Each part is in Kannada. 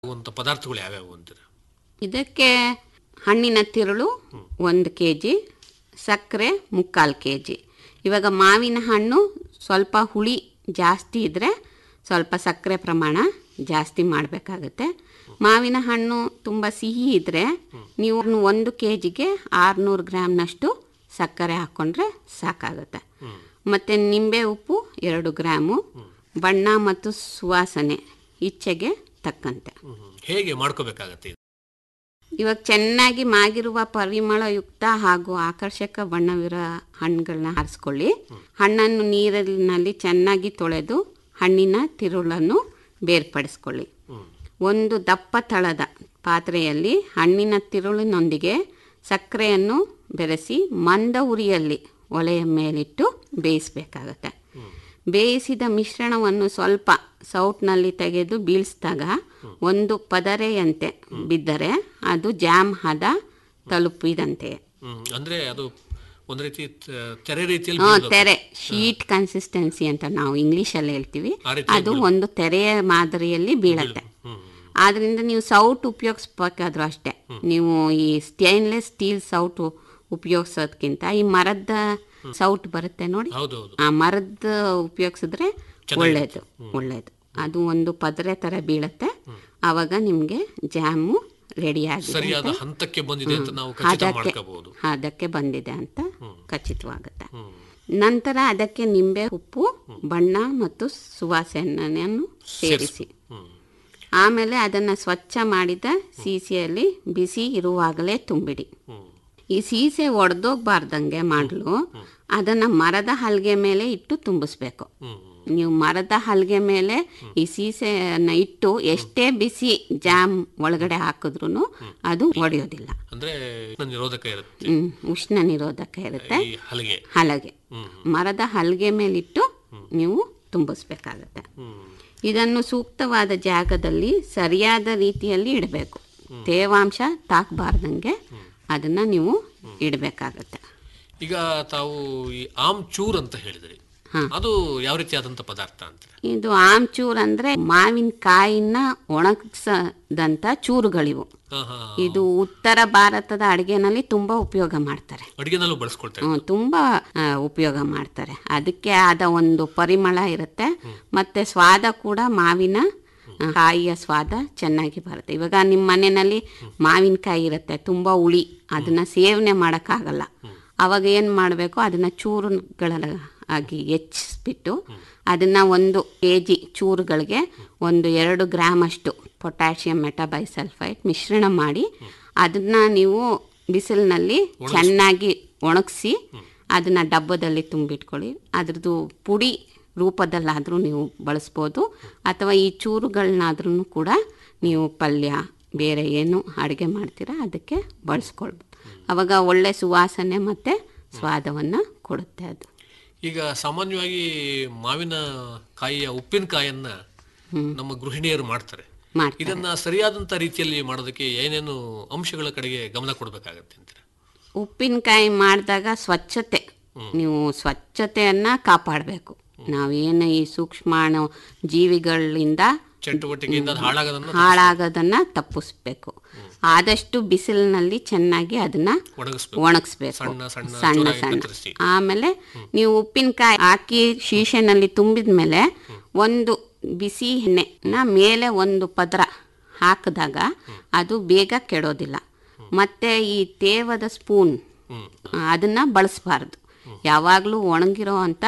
ಆಗುವಂಥ ಪದಾರ್ಥಗಳು ಯಾವ್ಯಾವು ಅಂತೀರ ಇದಕ್ಕೆ ಹಣ್ಣಿನ ತಿರುಳು ಒಂದು ಕೆ ಜಿ ಸಕ್ಕರೆ ಮುಕ್ಕಾಲು ಕೆ ಜಿ ಇವಾಗ ಮಾವಿನ ಹಣ್ಣು ಸ್ವಲ್ಪ ಹುಳಿ ಜಾಸ್ತಿ ಇದ್ದರೆ ಸ್ವಲ್ಪ ಸಕ್ಕರೆ ಪ್ರಮಾಣ ಜಾಸ್ತಿ ಮಾಡಬೇಕಾಗುತ್ತೆ ಮಾವಿನ ಹಣ್ಣು ತುಂಬ ಸಿಹಿ ಇದ್ದರೆ ನೀವು ಒಂದು ಕೆ ಜಿಗೆ ಆರುನೂರು ಗ್ರಾಮ್ನಷ್ಟು ಸಕ್ಕರೆ ಹಾಕ್ಕೊಂಡ್ರೆ ಸಾಕಾಗುತ್ತೆ ಮತ್ತು ನಿಂಬೆ ಉಪ್ಪು ಎರಡು ಗ್ರಾಮು ಬಣ್ಣ ಮತ್ತು ಸುವಾಸನೆ ಇಚ್ಛೆಗೆ ತಕ್ಕಂತೆ ಹ್ಮ್, ಹ್ಮ್. ಹೇಗೆ ಮಾಡ್ಕೋಬೇಕಾಗತ್ತೆ ಇದು ಇವಾಗ ಚೆನ್ನಾಗಿ ಮಾಗಿರುವ ಪರಿಮಳಯುಕ್ತ ಹಾಗೂ ಆಕರ್ಷಕ ಬಣ್ಣವಿರೋ ಹಣ್ಣುಗಳನ್ನ ಆರಿಸ್ಕೊಳ್ಳಿ ಹಣ್ಣನ್ನು ನೀರಿನಲ್ಲಿ ಚೆನ್ನಾಗಿ ತೊಳೆದು ಹಣ್ಣಿನ ತಿರುಳನ್ನು ಬೇರ್ಪಡಿಸ್ಕೊಳ್ಳಿ ಒಂದು ದಪ್ಪ ತಳದ ಪಾತ್ರೆಯಲ್ಲಿ ಹಣ್ಣಿನ ತಿರುಳಿನೊಂದಿಗೆ ಸಕ್ಕರೆಯನ್ನು ಬೆರೆಸಿ ಮಂದ ಉರಿಯಲ್ಲಿ ಒಲೆಯ ಮೇಲಿಟ್ಟು ಬೇಯಿಸಬೇಕಾಗತ್ತೆ ಬೇಯಿಸಿದ ಮಿಶ್ರಣವನ್ನು ಸ್ವಲ್ಪ ಸೌಟ್ನಲ್ಲಿ ತೆಗೆದು ಬೀಳಿಸಿದಾಗ ಒಂದು ಪದರೆಯಂತೆ ಬಿದ್ದರೆ ಅದು ಜಾಮ್ ಹದ ತಲುಪಿದಂತೆ ಹ್ಮ್, ಅಂದ್ರೆ ಅದು ಒಂದು ರೀತಿ ತ- ತೆರೆ ರೀತಿಯಲ್ಲಿ ಹ್ಮ್, ಬೀಳ್ಬೇಕು. ತೆರೆ ಶೀಟ್ ಕನ್ಸಿಸ್ಟೆನ್ಸಿ ಅಂತ ನಾವು ಇಂಗ್ಲೀಷಲ್ಲಿ ಹೇಳ್ತೀವಿ ಆ ರೀತಿ ಅದು ಒಂದು ತೆರೆಯ ಮಾದರಿಯಲ್ಲಿ ಬೀಳತ್ತೆ ಹ್ಮ್, ಆದ್ರಿಂದ ನೀವು ಸೌಟ್ ಉಪಯೋಗಿಸ್ಬೇಕಾದ್ರೂ ಅಷ್ಟೇ ನೀವು ಈ ಸ್ಟೇನ್ಲೆಸ್ ಸ್ಟೀಲ್ ಸೌಟ್ ಉಪಯೋಗಿಸೋದ್ಕಿಂತ ಈ ಮರದ ಸೌಟ್ ಬರುತ್ತೆ ನೋಡಿ ಹೌದು ಹೌದು ಆ ಮರದ ಉಪಯೋಗಿಸಿದ್ರೆ ಒಳ್ಳೇದು ಒಳ್ಳೇದು ಅದು ಒಂದು ಪದರೆ ಥರ ಬೀಳತ್ತೆ ಆವಾಗ ನಿಮಗೆ ಜಾಮು ರೆಡಿ ಆಗಿದೆ ಸರಿಯಾದ ಅಂತ ಹಂತಕ್ಕೆ ಬಂದಿದೆ ಅಂತ ನಾವು ಖಚಿತ ಅದಕ್ಕೆ ಮಾಡ್ಕೋಬಹುದು ಅದಕ್ಕೆ ಬಂದಿದೆ ಅಂತ ಖಚಿತವಾಗುತ್ತೆ ಹ್ಮ್. ನಂತರ ಅದಕ್ಕೆ ನಿಂಬೆ ಉಪ್ಪು ಬಣ್ಣ ಮತ್ತು ಸುವಾಸನೆಯನ್ನು ಸೇರಿಸಿ ಹ್ಮ್. ಆಮೇಲೆ ಅದನ್ನು ಸ್ವಚ್ಛ ಮಾಡಿದ ಸೀಸೆಯಲ್ಲಿ ಬಿಸಿ ಇರುವಾಗಲೇ ತುಂಬಿಡಿ ಹ್ಮ್. ಈ ಸೀಸೆ ಒಡೆದೋಗ್ಬಾರ್ದಂಗೆ ಮಾಡಲು ಅದನ್ನು ಮರದ ಹಲ್ಗೆ ಮೇಲೆ ಇಟ್ಟು ತುಂಬಿಸ್ಬೇಕು ಹ್ಮ್. ನೀವು ಮರದ ಹಲ್ಗೆ ಮೇಲೆ ಈ ಸೀಸೆಯನ್ನು ಇಟ್ಟು ಎಷ್ಟೇ ಬಿಸಿ ಜಾಮ್ ಒಳಗಡೆ ಹಾಕಿದ್ರು ಅದು ಒಡೆಯೋದಿಲ್ಲ ಅಂದ್ರೆ ನಿರೋಧಕ ಇರುತ್ತೆ ಹ್ಮ್, ಉಷ್ಣ ನಿರೋಧಕ ಇರುತ್ತೆ ಈ ಹಲಗೆ ಹಲಗೆ ಹ್ಮ್. ಮರದ ಹಲ್ಗೆ ಮೇಲಿಟ್ಟು ನೀವು ತುಂಬಿಸ್ಬೇಕಾಗತ್ತೆ ಹ್ಮ್. ಇದನ್ನು ಸೂಕ್ತವಾದ ಜಾಗದಲ್ಲಿ ಸರಿಯಾದ ರೀತಿಯಲ್ಲಿ ಇಡಬೇಕು ತೇವಾಂಶ ತಾಕಬಾರ್ದಂಗೆ ಅದನ್ನು ನೀವು ಇಡಬೇಕಾಗತ್ತೆ ಈಗ ತಾವು ಈ ಆಮ್ಚೂರ್ ಅಂತ ಹೇಳಿದ್ರಿ ಹಾ. ಅದು ಯಾವ ರೀತಿಯಾದಂತ ಪದಾರ್ಥ ಅಂತೀರ ಇದು ಆಮ್ಚೂರ್ ಅಂದರೆ ಮಾವಿನಕಾಯಿನ ಒಣಗಿಸದಂಥ ಚೂರುಗಳಿವು ಹಾ, ಹಾ. ಇದು ಉತ್ತರ ಭಾರತದ ಅಡುಗೆನಲ್ಲಿ ತುಂಬ ಉಪಯೋಗ ಮಾಡ್ತಾರೆ ಅಡಿಗೆನಲ್ಲೂ ಬಳಸ್ಕೊಳ್ತಾರೆ ಹ್ಮ್, ತುಂಬ ಆ, ಉಪಯೋಗ ಮಾಡ್ತಾರೆ ಅದಕ್ಕೆ ಆದ ಒಂದು ಪರಿಮಳ ಇರುತ್ತೆ ಮತ್ತೆ ಸ್ವಾದ ಕೂಡ ಮಾವಿನ ಆ, ಕಾಯಿಯ ಸ್ವಾದ ಚೆನ್ನಾಗಿ ಬರುತ್ತೆ ಇವಾಗ ನಿಮ್ಮ ಮನೆಯಲ್ಲಿ ಮಾವಿನಕಾಯಿ ಇರುತ್ತೆ ತುಂಬ ಹುಳಿ ಅದನ್ನ ಸೇವನೆ ಮಾಡೋಕ್ಕಾಗಲ್ಲ ಅವಾಗ ಏನು ಮಾಡಬೇಕು ಅದನ್ನ ಚೂರುಗಳ ಆಗಿ ಹೆಚ್ಚಿಸ್ಬಿಟ್ಟು ಅದನ್ನ ಒಂದು ಕೆ ಜಿ ಚೂರುಗಳಿಗೆ ಒಂದು ಎರಡು ಗ್ರಾಮ್ ಅಷ್ಟು ಪೊಟ್ಯಾಷಿಯಂ ಮೆಟಾಬೈಸಲ್ಫೈಟ್ ಮಿಶ್ರಣ ಮಾಡಿ ಅದನ್ನ ನೀವು ಬಿಸಿಲಿನಲ್ಲಿ ಚೆನ್ನಾಗಿ ಒಣಗಿಸಿ ಅದನ್ನು ಡಬ್ಬದಲ್ಲಿ ತುಂಬಿಟ್ಕೊಳ್ಳಿ ಅದ್ರದ್ದು ಪುಡಿ ರೂಪದಲ್ಲಾದರೂ ನೀವು ಬಳಸ್ಬೋದು ಅಥವಾ ಈ ಚೂರುಗಳನ್ನಾದ್ರೂ ಕೂಡ ನೀವು ಪಲ್ಯ ಬೇರೆ ಏನು ಅಡುಗೆ ಮಾಡ್ತೀರಾ ಅದಕ್ಕೆ ಬಳಸ್ಕೊಳ್ಬೋದು ಅವಾಗ ಒಳ್ಳೆ ಸುವಾಸನೆ ಮತ್ತು ಸ್ವಾದವನ್ನು ಕೊಡುತ್ತೆ ಅದು ಈಗ ಸಾಮಾನ್ಯವಾಗಿ ಮಾವಿನ ಕಾಯಿಯ ಉಪ್ಪಿನಕಾಯನ್ನ ನಮ್ಮ ಗೃಹಿಣಿಯರು ಮಾಡ್ತಾರೆ ಮಾಡ್ತಾರೆ ಇದನ್ನ ಸರಿಯಾದಂತ ರೀತಿಯಲ್ಲಿ ಮಾಡೋದಕ್ಕೆ ಏನೇನು ಅಂಶಗಳ ಕಡೆಗೆ ಗಮನ ಕೊಡಬೇಕಾಗತ್ತೆ ಅಂತೀರ ಉಪ್ಪಿನಕಾಯಿ ಮಾಡಿದಾಗ ಸ್ವಚ್ಛತೆ ನೀವು ಸ್ವಚ್ಛತೆಯನ್ನು ಕಾಪಾಡಬೇಕು ನಾವೇನು ಈ ಸೂಕ್ಷ್ಮಾಣು ಜೀವಿಗಳಿಂದ ಚಟುವಟಿಕೆಯಿಂದ ಅದು ಹಾಳಾಗೋದನ್ನ ಹಾಳಾಗೋದನ್ನು ತಪ್ಪಿಸ್ಬೇಕು ಆದಷ್ಟು ಬಿಸಿಲಿನಲ್ಲಿ ಚೆನ್ನಾಗಿ ಅದನ್ನು ಒಣಗಿಸ್ಬೇಕು ಒಣಗಿಸ್ಬೇಕು ಸಣ್ಣ ಸಣ್ಣ ಸಣ್ಣ ಚೂರಾಗಿ ಸಣ್ಣ ಕತ್ತರಿಸಿ. ಆಮೇಲೆ ನೀವು ಉಪ್ಪಿನಕಾಯಿ ಹಾಕಿ ಶೀಶೆನಲ್ಲಿ ತುಂಬಿದ ಮೇಲೆ ಒಂದು ಬಿಸಿ ಎಣ್ಣೆನ ಮೇಲೆ ಒಂದು ಪದರ ಹಾಕಿದಾಗ ಅದು ಬೇಗ ಕೆಡೋದಿಲ್ಲ ಮತ್ತೆ ಈ ತೇವದ ಸ್ಪೂನ್ ಹ್ಮ್. ಅದನ್ನು ಬಳಸಬಾರ್ದು ಯಾವಾಗಲೂ ಒಣಗಿರೋ ಅಂಥ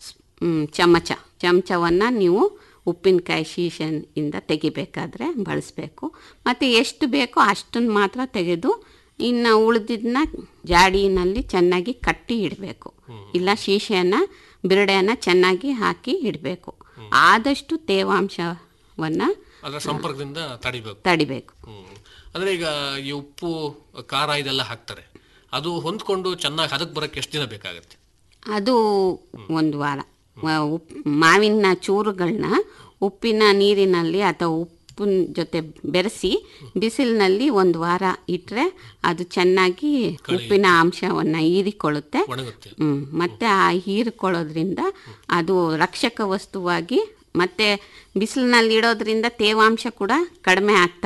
ಚಮಚ ಚಮಚವನ್ನು ನೀವು ಉಪ್ಪಿನಕಾಯಿ ಶೀಶೆಯಿಂದ ತೆಗಿಬೇಕಾದ್ರೆ ಬಳಸಬೇಕು ಮತ್ತು ಎಷ್ಟು ಬೇಕೋ ಅಷ್ಟನ್ನು ಮಾತ್ರ ತೆಗೆದು ಇನ್ನು ಉಳಿದಿದ್ದನ್ನ ಜಾಡಿನಲ್ಲಿ ಚೆನ್ನಾಗಿ ಕಟ್ಟಿ ಇಡಬೇಕು ಇಲ್ಲ ಶೀಶೆಯನ್ನು ಬಿರಡೆಯನ್ನು ಚೆನ್ನಾಗಿ ಹಾಕಿ ಇಡಬೇಕು ಆದಷ್ಟು ತೇವಾಂಶವನ್ನು ಅದರ ಸಂಪರ್ಕದಿಂದ ತಡಿಬೇಕು ತಡಿಬೇಕು ಹ್ಮ್. ಅಂದ್ರೆ ಈಗ ಈ ಉಪ್ಪು ಖಾರ ಇದೆಲ್ಲ ಹಾಕ್ತಾರೆ ಅದು ಹೊಂದ್ಕೊಂಡು ಚೆನ್ನಾಗಿ ಹದಕ್ಕೆ ಬರಕ್ಕೆ ಎಷ್ಟು ದಿನ ಬೇಕಾಗತ್ತೆ ಅದು ಒಂದು ವಾರ ವ- ಉಪ್ ಮಾವಿನ ಚೂರುಗಳನ್ನ ಉಪ್ಪಿನ ನೀರಿನಲ್ಲಿ ಅಥವಾ ಉಪ್ಪಿನ ಜೊತೆ ಬೆರೆಸಿ ಬಿಸಿಲಿನಲ್ಲಿ ಒಂದು ವಾರ ಇಟ್ಟರೆ ಅದು ಚೆನ್ನಾಗಿ ಉಪ್ಪಿನ ಅಂಶವನ್ನು ಹೀರಿಕೊಳ್ಳುತ್ತೆ ಒಣಗುತ್ತೆ ಹ್ಮ್. ಮತ್ತೆ ಆ ಹೀರಿಕೊಳ್ಳೋದ್ರಿಂದ ಅದು ರಕ್ಷಕ ವಸ್ತುವಾಗಿ ಮತ್ತೆ ಬಿಸಿಲಿನಲ್ಲಿ ಇಡೋದ್ರಿಂದ ತೇವಾಂಶ ಕೂಡ ಕಡಿಮೆ ಆಗ್ತಾ